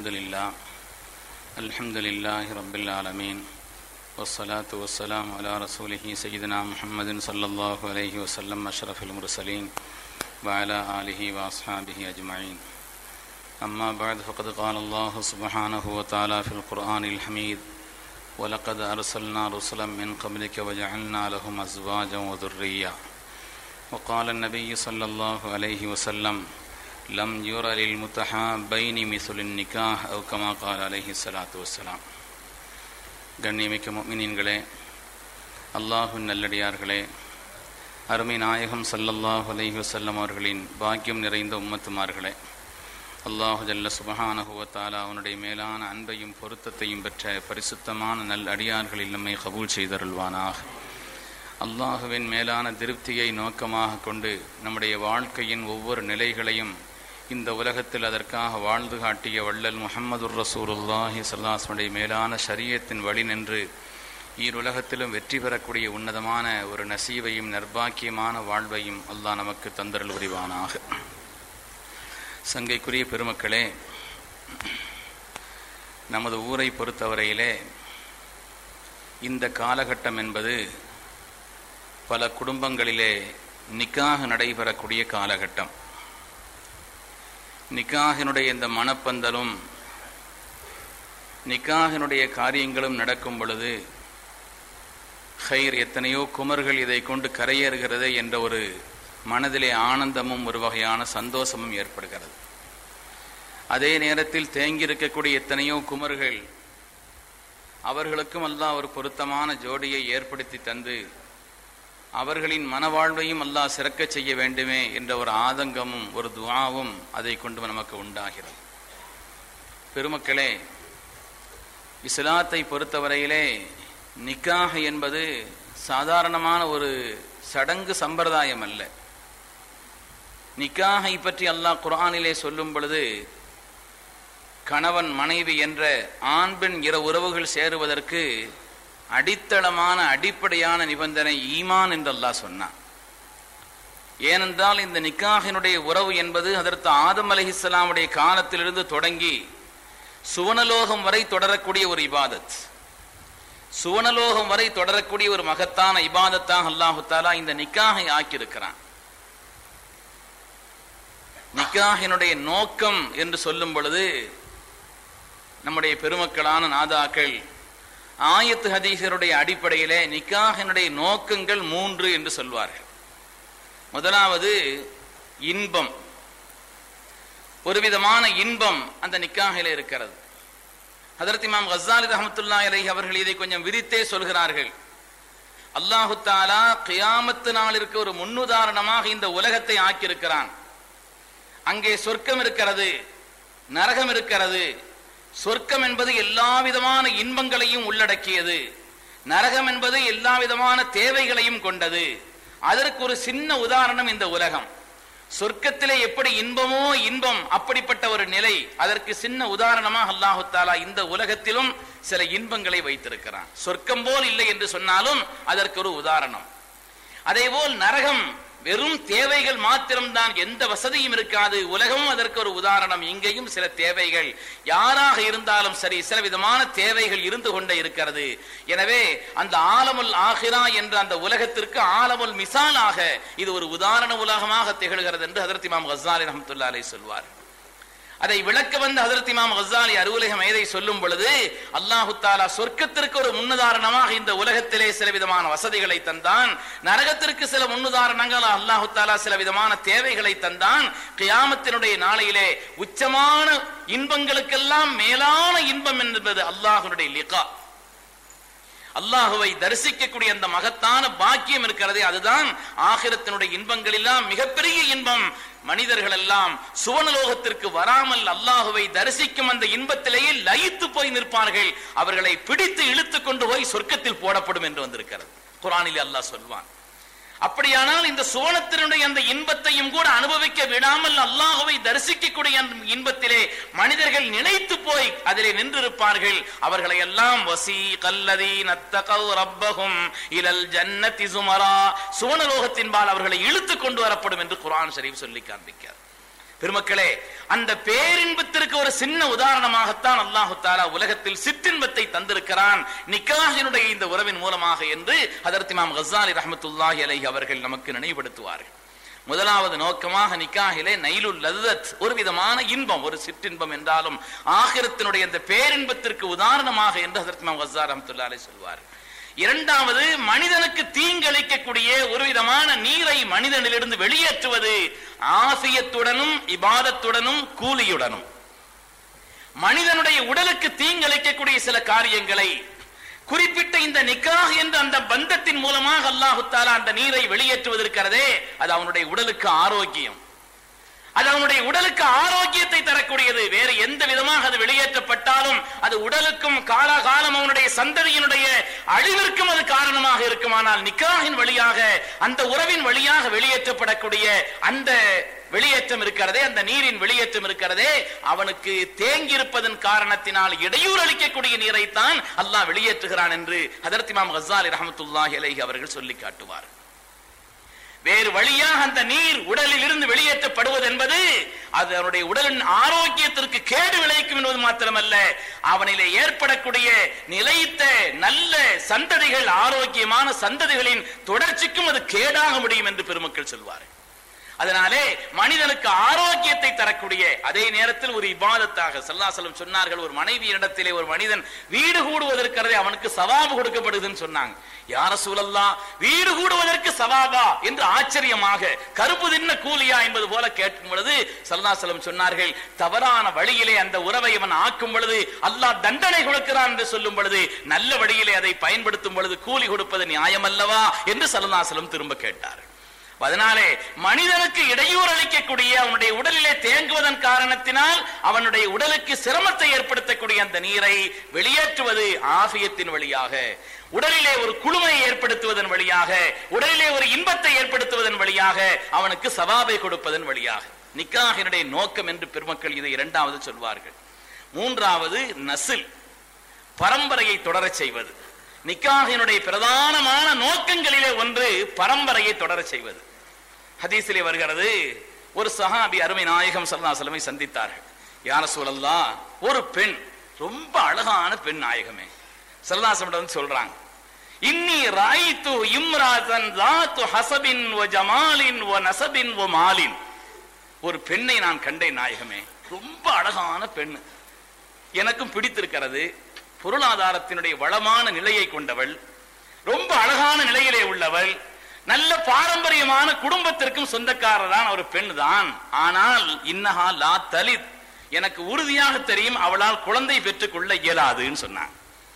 الحمد لله الحمد لله رب العالمين والصلاة والسلام على رسوله سيدنا محمد صلى الله عليه وسلم أشرف المرسلين وعلى آله وأصحابه أجمعين أما بعد فقد قال الله سبحانه وتعالى في القرآن الحميد ولقد أرسلنا رسلا من قبلك وجعلنا لهم أزواجا وذرية وقال النبي صلى الله عليه وسلم لم ير للمتحابين مثل النكاح أو كما قال عليه الصلاة والسلام கண்ணியமிக்க முக்மினீன்களே அல்லாஹுவின் நல்லடியார்களே அருமை நாயகம் சல்லல்லாஹு அலைஹி வஸல்லம் அவர்களின் பாக்கியம் நிறைந்த உம்மத்துமார்களே அல்லாஹு ஜல்ல சுபஹானஹுவத்தாலா அவனுடைய மேலான அன்பையும் பொருத்தத்தையும் பெற்ற பரிசுத்தமான நல் அடியார்களில் நம்மை கபூல் செய்தருள்வானாக அல்லாஹுவின் மேலான திருப்தியை நோக்கமாக கொண்டு நம்முடைய வாழ்க்கையின் ஒவ்வொரு நிலைகளையும் இந்த உலகத்தில் அதற்காக வாழ்ந்து காட்டிய வள்ளல் முஹம்மதுர் ரசூலுல்லாஹி சல்லாஸ்மடைய மேலான ஷரியத்தின் வழி நின்று ஈருலகத்திலும் வெற்றி பெறக்கூடிய உன்னதமான ஒரு நசீவையும் நர்பாக்கியமான வாழ்வையும் அல்லாஹ் நமக்கு தந்தரல் புரிவானாக சங்கைக்குரிய பெருமக்களே நமது ஊரை பொறுத்தவரையிலே இந்த காலகட்டம் என்பது பல குடும்பங்களிலே நிக்காக நடைபெறக்கூடிய காலகட்டம் நிக்காகினுடைய இந்த மனப்பந்தலும் நிக்காகினுடைய காரியங்களும் நடக்கும் பொழுது ஹைர் எத்தனையோ குமர்கள் இதை கொண்டு கரையேறுகிறது என்ற ஒரு மனதிலே ஆனந்தமும் ஒரு வகையான சந்தோஷமும் ஏற்படுகிறது அதே நேரத்தில் தேங்கியிருக்கக்கூடிய எத்தனையோ குமர்கள் அவர்களுக்கும் அல்லாஹ் ஒரு பொருத்தமான ஜோடியை ஏற்படுத்தி தந்து அவர்களின் மனவாழ்வையும் அல்லாஹ் சிறக்க செய்ய வேண்டுமே என்ற ஒரு ஆதங்கமும் ஒரு துவாவும் அதை கொண்டு நமக்கு உண்டாகிறது பெருமக்களே இஸ்லாத்தை பொறுத்தவரையிலே நிக்காக என்பது சாதாரணமான ஒரு சடங்கு சம்பிரதாயம் அல்ல நிக்காகை பற்றி அல்லாஹ் குரானிலே சொல்லும் பொழுது கணவன் மனைவி என்ற ஆண் பெண் இர உறவுகள் சேருவதற்கு அடித்தளமான அடிப்படையான நிபந்தனை ஈமான் என்று அல்லாஹ் சொன்னான் ஏனென்றால் இந்த நிக்காகினுடைய உறவு என்பது அதற்கு ஆதம் அலஹிஸ்லாமுடைய காலத்திலிருந்து தொடங்கி சுவனலோகம் வரை தொடரக்கூடிய ஒரு இபாதத் சுவனலோகம் வரை தொடரக்கூடிய ஒரு மகத்தான இபாதத்தாக அல்லாஹு தாலா இந்த நிக்காகை ஆக்கியிருக்கிறான் நிக்காகினுடைய நோக்கம் என்று சொல்லும் பொழுது நம்முடைய பெருமக்களான நாதாக்கள் ஆயத்து ஹதீசருடைய அடிப்படையிலே நிக்காகினுடைய நோக்கங்கள் மூன்று என்று சொல்வார்கள் முதலாவது இன்பம் ஒரு விதமான இன்பம் அந்த நிக்காகில இருக்கிறது ஹதரத் இமாம் கசாலி ரஹமத்துல்லா அலை அவர்கள் இதை கொஞ்சம் விரித்தே சொல்கிறார்கள் அல்லாஹு தாலா கியாமத்து நாளிற்கு ஒரு முன்னுதாரணமாக இந்த உலகத்தை ஆக்கியிருக்கிறான் அங்கே சொர்க்கம் இருக்கிறது நரகம் இருக்கிறது சொர்க்கம் என்பது எல்லா விதமான இன்பங்களையும் உள்ளடக்கியது நரகம் என்பது எல்லா விதமான தேவைகளையும் கொண்டது அதற்கு ஒரு சின்ன உதாரணம் இந்த உலகம் சொர்க்கத்திலே எப்படி இன்பமோ இன்பம் அப்படிப்பட்ட ஒரு நிலை அதற்கு சின்ன உதாரணமாக அல்லாஹு தாலா இந்த உலகத்திலும் சில இன்பங்களை வைத்திருக்கிறான் சொர்க்கம் போல் இல்லை என்று சொன்னாலும் அதற்கு ஒரு உதாரணம் அதே போல் நரகம் வெறும் தேவைகள் மாத்திரம்தான் எந்த வசதியும் இருக்காது உலகமும் அதற்கு ஒரு உதாரணம் இங்கேயும் சில தேவைகள் யாராக இருந்தாலும் சரி சில விதமான தேவைகள் இருந்து கொண்டே இருக்கிறது எனவே அந்த ஆலமுல் ஆஹிரா என்ற அந்த உலகத்திற்கு ஆலமுல் மிசாலாக இது ஒரு உதாரண உலகமாக திகழ்கிறது என்று ஹதரத் இமாம் ஹசாலி ரஹமத்துல்லா அலை சொல்வார் அதை விளக்க வந்த ஹதரத் இமாம் ஹசாலி அருவுலகம் ஏதை சொல்லும் பொழுது அல்லாஹு தாலா சொர்க்கத்திற்கு ஒரு முன்னுதாரணமாக இந்த உலகத்திலே சில விதமான வசதிகளை தந்தான் நரகத்திற்கு சில முன்னுதாரணங்கள் அல்லாஹு தாலா சில விதமான தேவைகளை தந்தான் கியாமத்தினுடைய நாளையிலே உச்சமான இன்பங்களுக்கெல்லாம் மேலான இன்பம் என்பது அல்லாஹுடைய லிகா அல்லாஹுவை தரிசிக்கக்கூடிய அந்த மகத்தான பாக்கியம் இருக்கிறதே அதுதான் ஆகிரத்தினுடைய இன்பங்கள் எல்லாம் மிகப்பெரிய இன்பம் மனிதர்கள் எல்லாம் சுவனலோகத்திற்கு வராமல் அல்லாஹுவை தரிசிக்கும் அந்த இன்பத்திலேயே லயித்து போய் நிற்பார்கள் அவர்களை பிடித்து இழுத்து கொண்டு போய் சொர்க்கத்தில் போடப்படும் என்று வந்திருக்கிறது குரானிலே அல்லாஹ் சொல்வான் அப்படியானால் இந்த சுவனத்தினுடைய அந்த இன்பத்தையும் கூட அனுபவிக்க விடாமல் அல்லாஹுவை தரிசிக்கக்கூடிய அந்த இன்பத்திலே மனிதர்கள் நினைத்து போய் அதிலே நின்றிருப்பார்கள் அவர்களை எல்லாம் வசி கல்லதி நத்தகவ் ரப்பகும் இலல் ஜன்னதி சுமரா சுவனலோகத்தின்பால் அவர்களை இழுத்து கொண்டு வரப்படும் என்று குர்ஆன் ஷரீஃப் சொல்லி காண்பிக்கிறார் பெருமக்களே அந்த பேரின்பத்திற்கு ஒரு சின்ன உதாரணமாகத்தான் அல்லாஹு தாலா உலகத்தில் சிற்றின்பத்தை தந்திருக்கிறான் நிக்காஹினுடைய இந்த உறவின் மூலமாக என்று ஹதரத் இமாம் கசாலி ரஹமத்துல்லாஹி அலைஹி அவர்கள் நமக்கு நினைவுபடுத்துவார்கள் முதலாவது நோக்கமாக நிக்காஹிலே நைலுல் லzzத் ஒரு விதமான இன்பம் ஒரு சிற்றின்பம் என்றாலும் ஆகிரத்தினுடைய அந்த பேரின்பத்திற்கு உதாரணமாக என்று ஹதரத் இமாம் கசார் ரஹமத்துல்லாஹி அலைஹி சொல்வார் இரண்டாவது மனிதனுக்கு தீங்களிக்கக்கூடிய ஒரு விதமான நீரை மனிதனிலிருந்து வெளியேற்றுவது ஆசியத்துடனும் இபாதத்துடனும் கூலியுடனும் மனிதனுடைய உடலுக்கு தீங்களிக்கக்கூடிய சில காரியங்களை குறிப்பிட்ட இந்த நிக்காஹ் என்ற அந்த பந்தத்தின் மூலமாக அல்லாஹு தாலா அந்த நீரை வெளியேற்றுவதற்கிறதே அது அவனுடைய உடலுக்கு ஆரோக்கியம் அது அவனுடைய உடலுக்கு ஆரோக்கியத்தை தரக்கூடியது வேறு எந்த விதமாக அது வெளியேற்றப்பட்டாலும் அது உடலுக்கும் காலாகாலம் அவனுடைய சந்ததியினுடைய அழிவிற்கும் அது காரணமாக இருக்குமானால் நிக்காஹின் வழியாக அந்த உறவின் வழியாக வெளியேற்றப்படக்கூடிய அந்த வெளியேற்றம் இருக்கிறதே அந்த நீரின் வெளியேற்றம் இருக்கிறதே அவனுக்கு தேங்கியிருப்பதன் காரணத்தினால் இடையூறு அளிக்கக்கூடிய நீரைத்தான் அல்லாஹ் வெளியேற்றுகிறான் என்று ஹதரத் இமாம் கசாலி ரஹமத்துல்லாஹி அலைஹி அவர்கள் சொல்லி காட்டுவார் வேறு வழியாக அந்த நீர் உடலில் இருந்து வெளியேற்றப்படுவது என்பது அது அவனுடைய உடலின் ஆரோக்கியத்திற்கு கேடு விளைவிக்கும் என்பது மாத்திரமல்ல அவனிலே ஏற்படக்கூடிய நிலைத்த நல்ல சந்ததிகள் ஆரோக்கியமான சந்ததிகளின் தொடர்ச்சிக்கும் அது கேடாக முடியும் என்று பெருமக்கள் சொல்வார்கள் அதனாலே மனிதனுக்கு ஆரோக்கியத்தை தரக்கூடிய அதே நேரத்தில் ஒரு இபாதத்தாக சல்லாசலம் சொன்னார்கள் ஒரு மனைவியிடத்திலே ஒரு மனிதன் வீடு கூடுவதற்கிறதே அவனுக்கு சவாபு கொடுக்கப்படுதுன்னு சொன்னாங்க யார சூழல்லா வீடு கூடுவதற்கு சவாபா என்று ஆச்சரியமாக கருப்பு தின்ன கூலியா என்பது போல கேட்கும் பொழுது சல்லாசலம் சொன்னார்கள் தவறான வழியிலே அந்த உறவை அவன் ஆக்கும் பொழுது அல்லாஹ் தண்டனை கொடுக்கிறான் என்று சொல்லும் பொழுது நல்ல வழியிலே அதை பயன்படுத்தும் பொழுது கூலி கொடுப்பது நியாயமல்லவா என்று சல்லாசலம் திரும்ப கேட்டார் அதனாலே மனிதனுக்கு இடையூறு அளிக்கக்கூடிய அவனுடைய உடலிலே தேங்குவதன் காரணத்தினால் அவனுடைய உடலுக்கு சிரமத்தை ஏற்படுத்தக்கூடிய அந்த நீரை வெளியேற்றுவது ஆசியத்தின் வழியாக உடலிலே ஒரு குழுமையை ஏற்படுத்துவதன் வழியாக உடலிலே ஒரு இன்பத்தை ஏற்படுத்துவதன் வழியாக அவனுக்கு சவாபை கொடுப்பதன் வழியாக நிக்காகினுடைய நோக்கம் என்று பெருமக்கள் இதை இரண்டாவது சொல்வார்கள் மூன்றாவது நசில் பரம்பரையை தொடரச் செய்வது நிக்காகினுடைய பிரதானமான நோக்கங்களிலே ஒன்று பரம்பரையை தொடரச் செய்வது ஹதீஸிலே வருகிறது ஒரு சஹாபி அருமை நாயகம் சல்லாசலமை சந்தித்தார்கள் யார சூழல்லா ஒரு பெண் ரொம்ப அழகான பெண் நாயகமே சல்லாசம் வந்து சொல்றாங்க இன்னி ராய்த்து இம்ராதன் தாத்து ஹசபின் ஒ ஜமாலின் ஒ நசபின் ஒ மாலின் ஒரு பெண்ணை நான் கண்டேன் நாயகமே ரொம்ப அழகான பெண் எனக்கும் பிடித்திருக்கிறது பொருளாதாரத்தினுடைய வளமான நிலையை கொண்டவள் ரொம்ப அழகான நிலையிலே உள்ளவள் நல்ல பாரம்பரியமான குடும்பத்திற்கும் சொந்தக்காரரான ஒரு பெண் தான் ஆனால் இன்னஹா லா தலித் எனக்கு உறுதியாக தெரியும் அவளால் குழந்தை பெற்றுக்கொள்ள இயலாதுன்னு சொன்னாங்க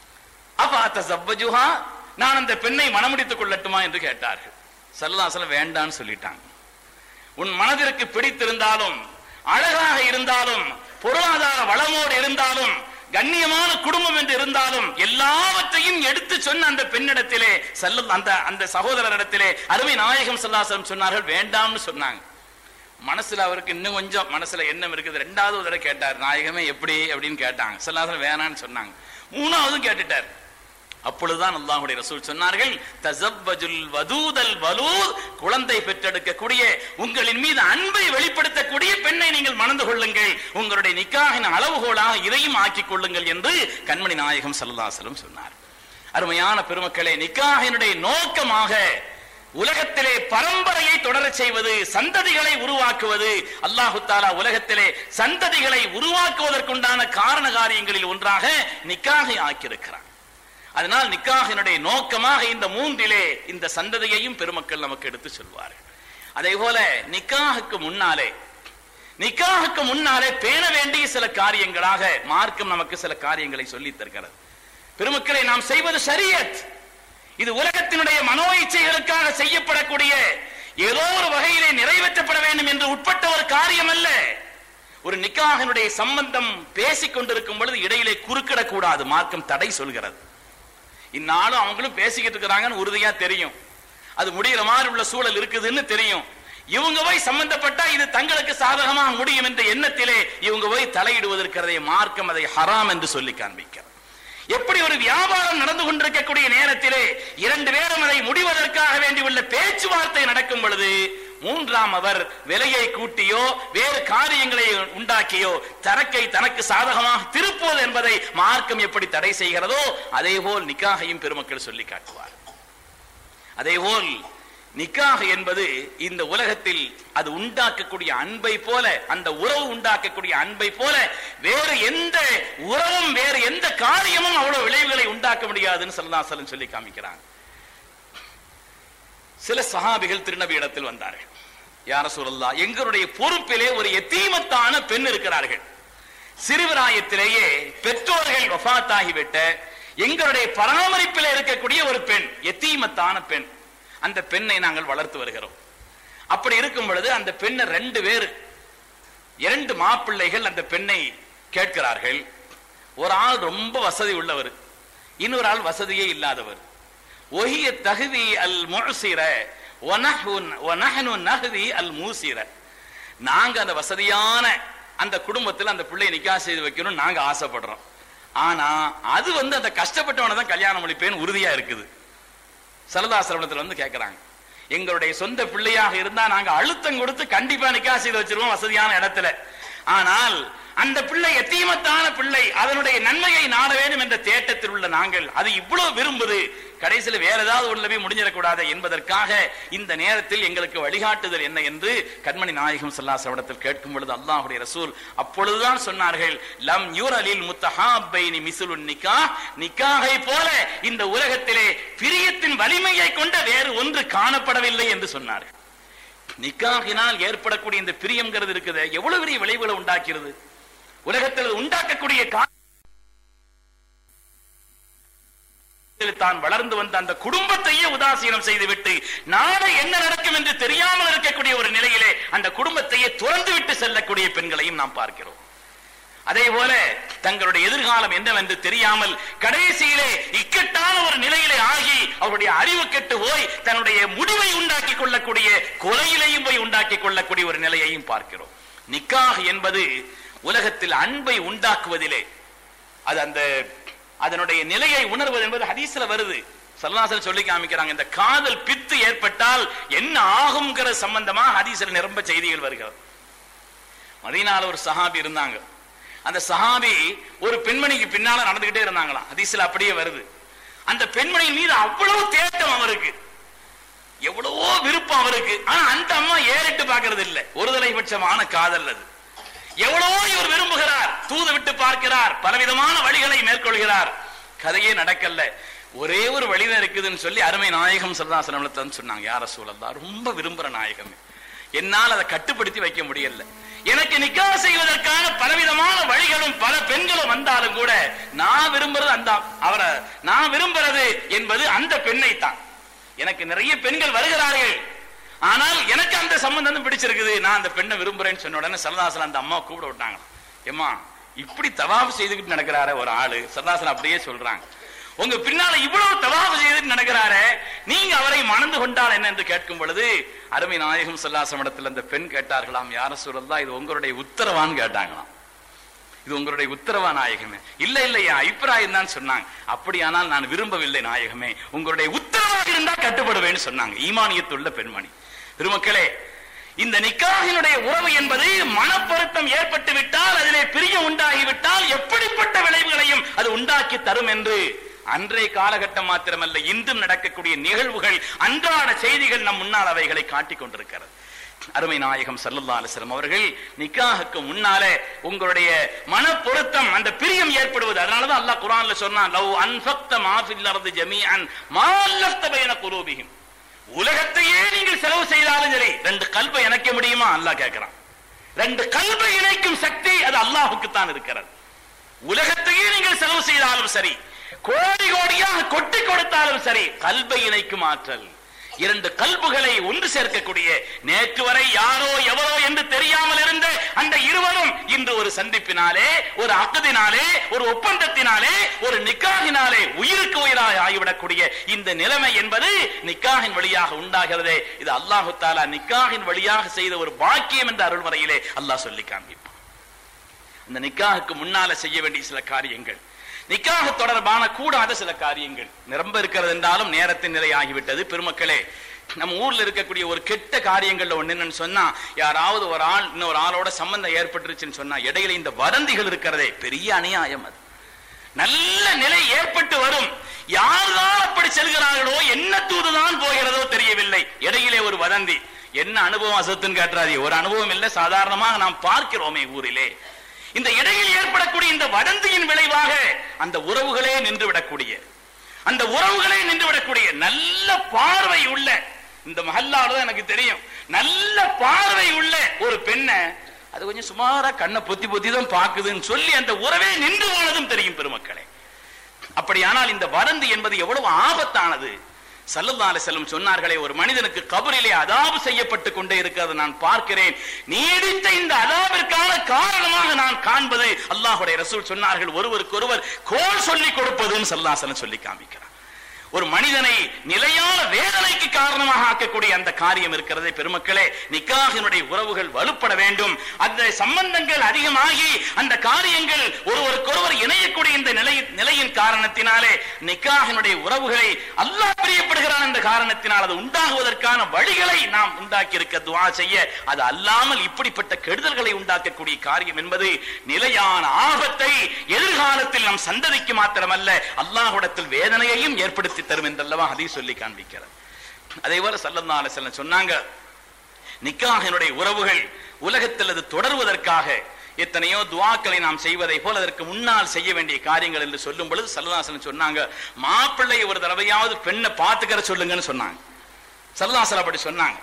அப்ப சவ்வஜுஹா நான் அந்த பெண்ணை மனமுடித்துக் கொள்ளட்டுமா என்று கேட்டார்கள் சல்லாசலம் வேண்டான்னு சொல்லிட்டாங்க உன் மனதிற்கு பிடித்திருந்தாலும் அழகாக இருந்தாலும் பொருளாதார வளமோடு இருந்தாலும் கண்ணியமான குடும்பம் என்று இருந்தாலும் எல்லாவற்றையும் எடுத்து சொன்ன அந்த பெண்ணிடத்திலே செல்ல அந்த அந்த சகோதரரிடத்திலே அருமை நாயகம் சல்லாசலம் சொன்னார்கள் வேண்டாம்னு சொன்னாங்க மனசுல அவருக்கு இன்னும் கொஞ்சம் மனசுல எண்ணம் இருக்குது ரெண்டாவது ஒரு தடவை கேட்டார் நாயகமே எப்படி அப்படின்னு கேட்டாங்க சல்லாசலம் வேணான்னு சொன்னாங்க மூணாவதும் கேட்டுட்டார் அப்பொழுதுதான் அல்லாஹுடைய ரசூல் சொன்னார்கள் தசவ்வஜுல் வதூதல் வலூத் குழந்தை பெற்றெடுக்கக்கூடிய உங்களின் மீது அன்பை வெளிப்படுத்தக்கூடிய பெண்ணை நீங்கள் மணந்து கொள்ளுங்கள் உங்களுடைய நிக்காகின் அளவுகோலாக இதையும் ஆக்கிக் கொள்ளுங்கள் என்று கண்மணி நாயகம் சல்லாசலம் சொன்னார் அருமையான பெருமக்களே நிக்காகினுடைய நோக்கமாக உலகத்திலே பரம்பரையை தொடரச் செய்வது சந்ததிகளை உருவாக்குவது அல்லாஹு தாலா உலகத்திலே சந்ததிகளை உருவாக்குவதற்குண்டான காரண காரியங்களில் ஒன்றாக நிக்காகை ஆக்கியிருக்கிறார் அதனால் நிக்காகினுடைய நோக்கமாக இந்த மூன்றிலே இந்த சந்ததியையும் பெருமக்கள் நமக்கு எடுத்து சொல்வார்கள் அதே போல நிக்காகுக்கு முன்னாலே நிக்காகுக்கு முன்னாலே பேண வேண்டிய சில காரியங்களாக மார்க்கம் நமக்கு சில காரியங்களை சொல்லி தருகிறது பெருமக்களை நாம் செய்வது சரியத் இது உலகத்தினுடைய மனோ இச்சைகளுக்காக செய்யப்படக்கூடிய ஏதோ ஒரு வகையிலே நிறைவேற்றப்பட வேண்டும் என்று உட்பட்ட ஒரு காரியம் அல்ல ஒரு நிக்காகனுடைய சம்பந்தம் பேசிக் கொண்டிருக்கும் பொழுது இடையிலே குறுக்கிடக்கூடாது மார்க்கம் தடை சொல்கிறது இந்நாளும் அவங்களும் பேசிக்கிட்டு இருக்கிறாங்கன்னு உறுதியா தெரியும் அது முடிகிற மாதிரி உள்ள சூழல் இருக்குதுன்னு தெரியும் இவங்க போய் சம்பந்தப்பட்டா இது தங்களுக்கு சாதகமாக முடியும் என்ற எண்ணத்திலே இவங்க போய் தலையிடுவதற்கிறதை மார்க்கம் அதை ஹராம் என்று சொல்லி காண்பிக்கிறது எப்படி ஒரு வியாபாரம் நடந்து கொண்டிருக்கக்கூடிய நேரத்திலே இரண்டு பேரும் அதை முடிவதற்காக வேண்டி உள்ள பேச்சுவார்த்தை நடக்கும் பொழுது மூன்றாம் அவர் விலையை கூட்டியோ வேறு காரியங்களை உண்டாக்கியோ தனக்கை தனக்கு சாதகமாக திருப்புவது என்பதை மார்க்கம் எப்படி தடை செய்கிறதோ அதேபோல் நிக்காகையும் பெருமக்கள் சொல்லி காட்டுவார் அதேபோல் நிக்காக என்பது இந்த உலகத்தில் அது உண்டாக்கக்கூடிய அன்பை போல அந்த உறவு உண்டாக்கக்கூடிய அன்பை போல வேறு எந்த உறவும் வேறு எந்த காரியமும் அவ்வளவு விளைவுகளை உண்டாக்க முடியாதுன்னு சல்லாசலம் சொல்லி காமிக்கிறாங்க சில சஹாபிகள் திருநபி இடத்தில் வந்தார்கள் யார சொல்லலா எங்களுடைய பொறுப்பிலே ஒரு எத்தீமத்தான பெண் இருக்கிறார்கள் சிறுவராயத்திலேயே பெற்றோர்கள் வஃத்தாகிவிட்ட எங்களுடைய பராமரிப்பில் இருக்கக்கூடிய ஒரு பெண் எத்தீமத்தான பெண் அந்த பெண்ணை நாங்கள் வளர்த்து வருகிறோம் அப்படி இருக்கும் பொழுது அந்த பெண்ணை ரெண்டு பேர் இரண்டு மாப்பிள்ளைகள் அந்த பெண்ணை கேட்கிறார்கள் ஒரு ஆள் ரொம்ப வசதி உள்ளவர் இன்னொரு ஆள் வசதியே இல்லாதவர் ஒஹிய தகுதி அல் முசிர நகுதி அல் மூசிர நாங்க அந்த வசதியான அந்த குடும்பத்தில் அந்த பிள்ளையை நிக்கா செய்து வைக்கணும் நாங்க ஆசைப்படுறோம் ஆனா அது வந்து அந்த கஷ்டப்பட்டவனை தான் கல்யாணம் முடிப்பேன்னு உறுதியா இருக்குது சரதாசிரமத்தில் வந்து கேட்கிறாங்க எங்களுடைய சொந்த பிள்ளையாக இருந்தா நாங்க அழுத்தம் கொடுத்து கண்டிப்பா நிக்கா செய்து வச்சிருவோம் வசதியான இடத்துல ஆனால் அந்த பிள்ளை எத்தீமத்தான பிள்ளை அதனுடைய நன்மையை நாட வேண்டும் என்ற தேட்டத்தில் உள்ள நாங்கள் அது இவ்வளவு விரும்புது கடைசியில் வேற ஏதாவது உள்ள போய் முடிஞ்சிடக்கூடாது என்பதற்காக இந்த நேரத்தில் எங்களுக்கு வழிகாட்டுதல் என்ன என்று கண்மணி நாயகம் சல்லாசவடத்தில் கேட்கும் பொழுது அல்லாஹுடைய ரசூல் அப்பொழுதுதான் சொன்னார்கள் லம் யூரலில் முத்தஹாபைனி மிசுலுன் நிக்கா நிக்காகை போல இந்த உலகத்திலே பிரியத்தின் வலிமையை கொண்ட வேறு ஒன்று காணப்படவில்லை என்று சொன்னார்கள் நிக்காகினால் ஏற்படக்கூடிய இந்த பிரியம்ங்கிறது இருக்குது எவ்வளவு பெரிய விளைவுகளை உண்டாக்கிறது உலகத்தில் உண்டாக்கக்கூடிய தான் வளர்ந்து வந்த அந்த குடும்பத்தையே உதாசீனம் செய்துவிட்டு நாளை என்ன நடக்கும் என்று தெரியாமல் இருக்கக்கூடிய ஒரு நிலையிலே அந்த குடும்பத்தையே துறந்து விட்டு செல்லக்கூடிய பெண்களையும் நாம் பார்க்கிறோம் அதே போல தங்களுடைய எதிர்காலம் என்னவென்று தெரியாமல் கடைசியிலே இக்கட்டான ஒரு நிலையிலே ஆகி அவருடைய அறிவு கெட்டு போய் தன்னுடைய முடிவை உண்டாக்கி கொள்ளக்கூடிய கொலையிலையும் போய் உண்டாக்கி கொள்ளக்கூடிய ஒரு நிலையையும் பார்க்கிறோம் நிக்காக என்பது உலகத்தில் அன்பை உண்டாக்குவதிலே அது அந்த அதனுடைய நிலையை உணர்வது என்பது ஹதீஸ்ல வருது சல்லாசல் சொல்லி காமிக்கிறாங்க இந்த காதல் பித்து ஏற்பட்டால் என்ன ஆகுங்கிற சம்பந்தமா ஹதீஸ்ல நிரம்ப செய்திகள் வருகிறது மதீனால ஒரு சஹாபி இருந்தாங்க அந்த சஹாபி ஒரு பெண்மணிக்கு பின்னால நடந்துகிட்டே இருந்தாங்களாம் ஹதீஸ்ல அப்படியே வருது அந்த பெண்மணி மீது அவ்வளவு தேட்டம் அவருக்கு எவ்வளவோ விருப்பம் அவருக்கு ஆனா அந்த அம்மா ஏறிட்டு பாக்குறது இல்லை ஒரு தலைபட்சமான காதல் அது எவ்வளவோ இவர் விரும்புகிறார் தூது விட்டு பார்க்கிறார் பலவிதமான வழிகளை மேற்கொள்கிறார் கதையே நடக்கல ஒரே ஒரு வழிதான் இருக்குதுன்னு சொல்லி அருமை நாயகம் சல்லாசனத்தை சொன்னாங்க யார சூழல்லா ரொம்ப விரும்புற நாயகமே என்னால் அதை கட்டுப்படுத்தி வைக்க முடியல எனக்கு நிக்கா செய்வதற்கான பலவிதமான வழிகளும் பல பெண்களும் வந்தாலும் கூட நான் விரும்புறது அந்த அவரை நான் விரும்புறது என்பது அந்த பெண்ணை தான் எனக்கு நிறைய பெண்கள் வருகிறார்கள் ஆனால் எனக்கு அந்த சம்பந்தம் பிடிச்சிருக்குது நான் அந்த பெண்ணை விரும்புறேன்னு சொன்ன உடனே சரதாசன் அந்த அம்மா கூப்பிட விட்டாங்க ஏமா இப்படி தவாபு செய்துக்கிட்டு நடக்கிறார ஒரு ஆளு சரதாசன் அப்படியே சொல்றாங்க உங்க பின்னால இவ்வளவு தவாபு செய்துட்டு நடக்கிறாரு நீங்க அவரை மணந்து கொண்டால் என்ன என்று கேட்கும் பொழுது அருமை நாயகம் சல்லாசமடத்தில் அந்த பெண் கேட்டார்களாம் யார சூழல்லா இது உங்களுடைய உத்தரவான்னு கேட்டாங்களாம் இது உங்களுடைய உத்தரவா நாயகமே இல்ல இல்ல என் அபிப்பிராயம் தான் சொன்னாங்க அப்படியானால் நான் விரும்பவில்லை நாயகமே உங்களுடைய உத்தரவாக இருந்தா கட்டுப்படுவேன்னு சொன்னாங்க ஈமானியத்துள்ள பெண்மணி பெருமக்களே இந்த நிக்காகினுடைய உறவு என்பது மனப்பொருத்தம் ஏற்பட்டு விட்டால் அதிலே பிரிய உண்டாகிவிட்டால் எப்படிப்பட்ட விளைவுகளையும் அது உண்டாக்கி தரும் என்று அன்றைய காலகட்டம் மாத்திரமல்ல இன்றும் நடக்கக்கூடிய நிகழ்வுகள் அன்றாட செய்திகள் நம் முன்னால் அவைகளை காட்டிக் கொண்டிருக்கிறது அருமை நாயகம் சல்லல்லா அலிஸ்லம் அவர்கள் நிக்காஹுக்கு முன்னாலே உங்களுடைய மன பொருத்தம் அந்த பிரியம் ஏற்படுவது அதனாலதான் அல்லாஹ் குரான்ல சொன்னான் லவ் அன்ஃபக்த மாஃபில் அர்து ஜமீஅன் மால்லஃப்த பைன குலூபிஹிம் உலகத்தையே நீங்கள் செலவு செய்தாலும் சரி ரெண்டு கல்வை இணைக்க முடியுமா அல்லாஹ் கேட்கிறான் ரெண்டு கல்வை இணைக்கும் சக்தி அது அல்லாஹுக்கு தான் இருக்கிறது உலகத்தையே நீங்கள் செலவு செய்தாலும் சரி கோடி கோடியாக கொட்டி கொடுத்தாலும் சரி கல்வை இணைக்கும் ஆற்றல் இரண்டு கல்புகளை ஒன்று சேர்க்கக்கூடிய நேற்று வரை யாரோ எவரோ என்று தெரியாமல் இருந்த அந்த இருவரும் இன்று ஒரு சந்திப்பினாலே ஒரு அக்கதினாலே ஒரு ஒப்பந்தத்தினாலே ஒரு நிக்காகினாலே உயிருக்கு உயிராக ஆகிவிடக்கூடிய இந்த நிலைமை என்பது நிக்காகின் வழியாக உண்டாகிறதே இது அல்லாஹு தாலா நிக்காகின் வழியாக செய்த ஒரு பாக்கியம் என்ற அருள்வரையிலே அல்லாஹ் சொல்லி காண்பிப்பான் இந்த நிக்காகுக்கு முன்னால செய்ய வேண்டிய சில காரியங்கள் நிக்காக தொடர்பான கூடாத சில காரியங்கள் நிரம்ப இருக்கிறது என்றாலும் நேரத்தின் நிலை ஆகிவிட்டது பெருமக்களே நம்ம ஊர்ல இருக்கக்கூடிய ஒரு கெட்ட காரியங்கள்ல ஒண்ணு என்னன்னு சொன்னா யாராவது ஒரு ஆள் இன்னொரு ஆளோட சம்பந்தம் ஏற்பட்டுருச்சுன்னு சொன்னா இடையில இந்த வதந்திகள் இருக்கிறதே பெரிய அநியாயம் அது நல்ல நிலை ஏற்பட்டு வரும் யார்தான் அப்படி செல்கிறார்களோ என்ன தூதுதான் போகிறதோ தெரியவில்லை இடையிலே ஒரு வதந்தி என்ன அனுபவம் அசத்துன்னு காட்டுறாதே ஒரு அனுபவம் இல்லை சாதாரணமாக நாம் பார்க்கிறோமே ஊரிலே இந்த இடையில் ஏற்படக்கூடிய இந்த வதந்தியின் விளைவாக அந்த உறவுகளே நின்று விடக்கூடிய அந்த உறவுகளே நின்று விடக்கூடிய நல்ல பார்வை உள்ள இந்த மஹல்லால தான் எனக்கு தெரியும் நல்ல பார்வை உள்ள ஒரு பெண்ணை அது கொஞ்சம் சுமாரா கண்ணை பொத்தி பொத்தி தான் பாக்குதுன்னு சொல்லி அந்த உறவே நின்று போனதும் தெரியும் பெருமக்களே அப்படியானால் இந்த வதந்தி என்பது எவ்வளவு ஆபத்தானது சல்லல்லா செல்லும் சொன்னார்களே ஒரு மனிதனுக்கு கபரிலே அதாபு செய்யப்பட்டு கொண்டே இருக்கிறது நான் பார்க்கிறேன் நீடித்த இந்த அதாபிற்கான காரணமாக நான் காண்பது அல்லாஹுடைய ரசூல் சொன்னார்கள் ஒருவருக்கு ஒருவர் கோல் சொல்லி கொடுப்பதுன்னு சல்லாசலம் சொல்லி காமிக்கிறார் ஒரு மனிதனை நிலையான வேதனைக்கு காரணமாக ஆக்கக்கூடிய அந்த காரியம் இருக்கிறதே பெருமக்களே நிக்காகினுடைய உறவுகள் வலுப்பட வேண்டும் அந்த சம்பந்தங்கள் அதிகமாகி அந்த காரியங்கள் ஒருவருக்கொருவர் இணையக்கூடிய இந்த நிலை நிலையின் காரணத்தினாலே நிக்காகினுடைய உறவுகளை அல்லாஹ் பிரியப்படுகிறான் என்ற காரணத்தினால் அது உண்டாகுவதற்கான வழிகளை நாம் உண்டாக்கி இருக்க துவா செய்ய அது அல்லாமல் இப்படிப்பட்ட கெடுதல்களை உண்டாக்கக்கூடிய காரியம் என்பது நிலையான ஆபத்தை எதிர்காலத்தில் நம் சந்ததிக்கு மாத்திரமல்ல அல்லாஹ்விடத்தில் வேதனையையும் ஏற்படுத்தி தரும் என்றல்லவா ஹதீஸ் சொல்லி காண்பிக்கிறது அதே போல சல்லல்லா அலிஸ்லாம் சொன்னாங்க நிக்காஹினுடைய உறவுகள் உலகத்தில் அது தொடர்வதற்காக எத்தனையோ துவாக்களை நாம் செய்வதை போல அதற்கு முன்னால் செய்ய வேண்டிய காரியங்கள் என்று சொல்லும் பொழுது சல்லதாசன் சொன்னாங்க மாப்பிள்ளை ஒரு தடவையாவது பெண்ணை பார்த்துக்கிற சொல்லுங்கன்னு சொன்னாங்க சல்லதாசன் அப்படி சொன்னாங்க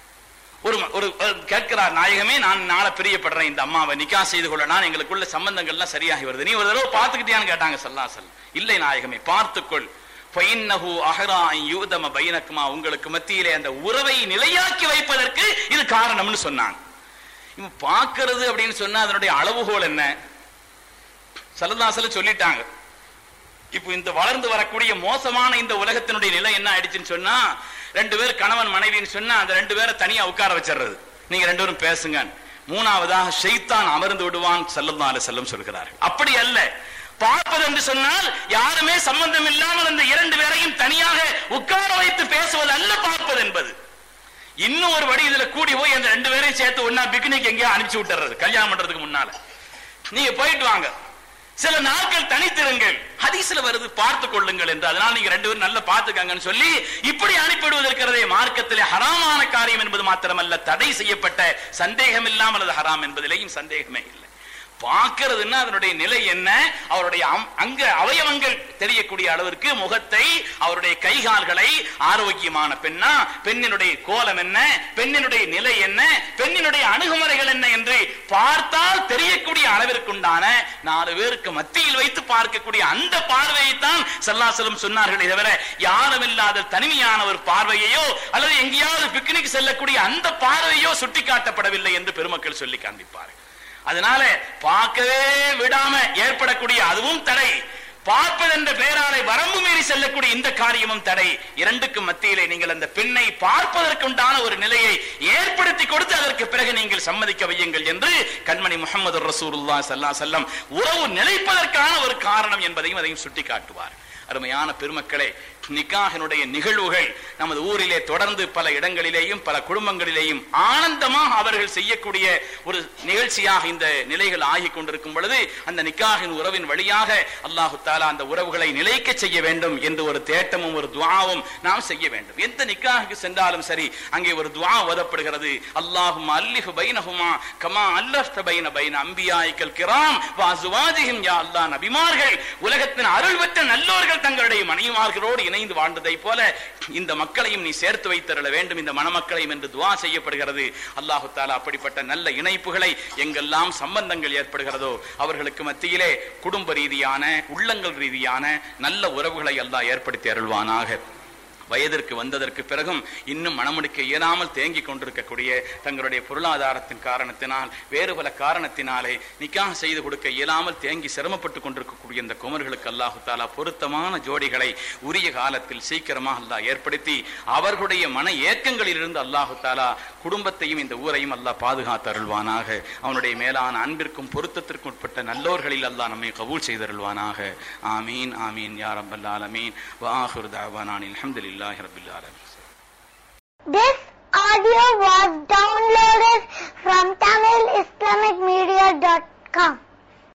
ஒரு ஒரு ஒரு கேட்கிறார் நாயகமே நான் நாளை பிரியப்படுறேன் இந்த அம்மாவை நிக்கா செய்து கொள்ளனா எங்களுக்குள்ள சம்பந்தங்கள்லாம் சரியாகி வருது நீ ஒரு தடவை பார்த்துக்கிட்டியான்னு கேட்டாங்க சல்லாசல் இல்லை நாயகமே பார்த்துக்கொள் ஃபைன்னஹு அஹரா அன் யூதம பைனக்குமா உங்களுக்கு மத்தியிலே அந்த உறவை நிலையாக்கி வைப்பதற்கு இது காரணம்னு சொன்னாங்க இவன் பார்க்கிறது அப்படின்னு சொன்னா அதனுடைய அளவுகோல் என்ன சல்லதாசல சொல்லிட்டாங்க இப்போ இந்த வளர்ந்து வரக்கூடிய மோசமான இந்த உலகத்தினுடைய நிலை என்ன ஆயிடுச்சுன்னு சொன்னா ரெண்டு பேர் கணவன் மனைவின்னு சொன்னா அந்த ரெண்டு பேரை தனியா உட்கார வச்சிடுறது நீங்க ரெண்டு பேரும் பேசுங்க மூணாவதாக ஷைத்தான் அமர்ந்து விடுவான் செல்லம் செல்லம் சொல்கிறார்கள் அப்படி அல்ல பார்ப்பது என்று சொன்னால் யாருமே சம்பந்தம் இல்லாமல் அந்த இரண்டு பேரையும் தனியாக உட்கார வைத்து பேசுவது அல்ல பார்ப்பது என்பது இன்னும் ஒரு வழி இதுல கூடி போய் அந்த ரெண்டு பேரையும் சேர்த்து ஒன்னா பிக்னிக் எங்கேயோ அனுப்பிச்சு விட்டுறது கல்யாணம் பண்றதுக்கு முன்னால நீங்க போயிட்டு வாங்க சில நாட்கள் தனித்திருங்கள் ஹதீஸ்ல வருது பார்த்து கொள்ளுங்கள் என்று அதனால் நீங்க ரெண்டு பேரும் நல்லா பார்த்துக்கங்கன்னு சொல்லி இப்படி அனுப்பிவிடுவதற்கிறதே மார்க்கத்திலே ஹராமான காரியம் என்பது மாத்திரமல்ல தடை செய்யப்பட்ட சந்தேகம் இல்லாமல் அது ஹராம் என்பதிலேயும் சந்தேகமே இல்லை பார்க்கிறதுன்னா அதனுடைய நிலை என்ன அவருடைய அம்- அங்க அவயவங்கள் தெரியக்கூடிய அளவிற்கு முகத்தை அவருடைய கைகால்களை ஆரோக்கியமான பெண்ணா பெண்ணினுடைய கோலம் என்ன பெண்ணினுடைய நிலை என்ன பெண்ணினுடைய அணுகுமுறைகள் என்ன என்று பார்த்தால் தெரியக்கூடிய அளவிற்குண்டான நாலு பேருக்கு மத்தியில் வைத்து பார்க்கக்கூடிய அந்த பார்வையைத்தான் சல்லாசலம் சொன்னார்களே தவிர யாரும் இல்லாத தனிமையான ஒரு பார்வையையோ அல்லது எங்கேயாவது பிக்னிக் செல்லக்கூடிய அந்த பார்வையோ சுட்டிக்காட்டப்படவில்லை என்று பெருமக்கள் சொல்லி காண்பிப்பார்கள் அதனால பார்க்கவே விடாம ஏற்படக்கூடிய அதுவும் தடை பார்ப்பது என்ற பெயராலே வரம்பு மீறி செல்லக்கூடிய இந்த காரியமும் தடை இரண்டுக்கும் மத்தியிலே நீங்கள் அந்த பெண்ணை பார்ப்பதற்குண்டான ஒரு நிலையை ஏற்படுத்தி கொடுத்து அதற்கு பிறகு நீங்கள் சம்மதிக்க வையுங்கள் என்று கண்மணி முகமது ரசூலுல்லா சல்லா செல்லம் உறவு நிலைப்பதற்கான ஒரு காரணம் என்பதையும் அதையும் சுட்டி காட்டுவார் அருமையான பெருமக்களே நிக்காஹினுடைய நிகழ்வுகள் நமது ஊரிலே தொடர்ந்து பல இடங்களிலேயும் பல குடும்பங்களிலேயும் ஆனந்தமாக அவர்கள் செய்யக்கூடிய ஒரு நிகழ்ச்சியாக இந்த நிலைகள் ஆகிக் கொண்டிருக்கும் பொழுது அந்த நிக்காஹின் உறவின் வழியாக அல்லாஹு தாலா அந்த உறவுகளை நிலைக்க செய்ய வேண்டும் என்று ஒரு தேட்டமும் ஒரு துவாவும் நாம் செய்ய வேண்டும் எந்த நிக்காஹுக்கு சென்றாலும் சரி அங்கே ஒரு துவா ஓதப்படுகிறது அல்லாஹும் அல்லிஹு பைனஹுமா கமா அல்லஃப்த பைன பைன அம்பியாய்க்கல் கிராம் வாசுவாதிஹிம் யா அல்லாஹ் நபிமார்கள் உலகத்தின் அருள் பெற்ற நல்லோர்கள் தங்களுடைய மனைவிமார்களோடு இணைந்து வாழ்ந்ததை போல இந்த மக்களையும் நீ சேர்த்து வைத்தருள வேண்டும் இந்த மணமக்களையும் என்று துவா செய்யப்படுகிறது அல்லாஹு தாலா அப்படிப்பட்ட நல்ல இணைப்புகளை எங்கெல்லாம் சம்பந்தங்கள் ஏற்படுகிறதோ அவர்களுக்கு மத்தியிலே குடும்ப ரீதியான உள்ளங்கள் ரீதியான நல்ல உறவுகளை அல்லாஹ் ஏற்படுத்தி அருள்வானாக வயதிற்கு வந்ததற்கு பிறகும் இன்னும் மனமுடிக்க இயலாமல் தேங்கிக் கொண்டிருக்கக்கூடிய தங்களுடைய பொருளாதாரத்தின் காரணத்தினால் வேறு பல காரணத்தினாலே நிக்காஹ் செய்து கொடுக்க இயலாமல் தேங்கி சிரமப்பட்டு கொண்டிருக்கக்கூடிய இந்த குமர்களுக்கு அல்லாஹு தாலா பொருத்தமான ஜோடிகளை உரிய காலத்தில் சீக்கிரமாக அல்லாஹ் ஏற்படுத்தி அவர்களுடைய மன ஏக்கங்களிலிருந்து அல்லாஹு தாலா குடும்பத்தையும் இந்த ஊரையும் அல்லாஹ் பாதுகாத்து அருள்வானாக அவனுடைய மேலான அன்பிற்கும் பொருத்தத்திற்கும் உட்பட்ட நல்லோர்களில் அல்லாஹ் நம்மை கபூல் செய்தருள்வானாக ஆமீன் ஆமீன் யா ரப்பல் ஆலமீன் வாஹிர் தாவானான் அல்ஹம்துலில்லாஹி ரப்பில் ஆலமீன் This audio was downloaded from TamilIslamicMedia.com.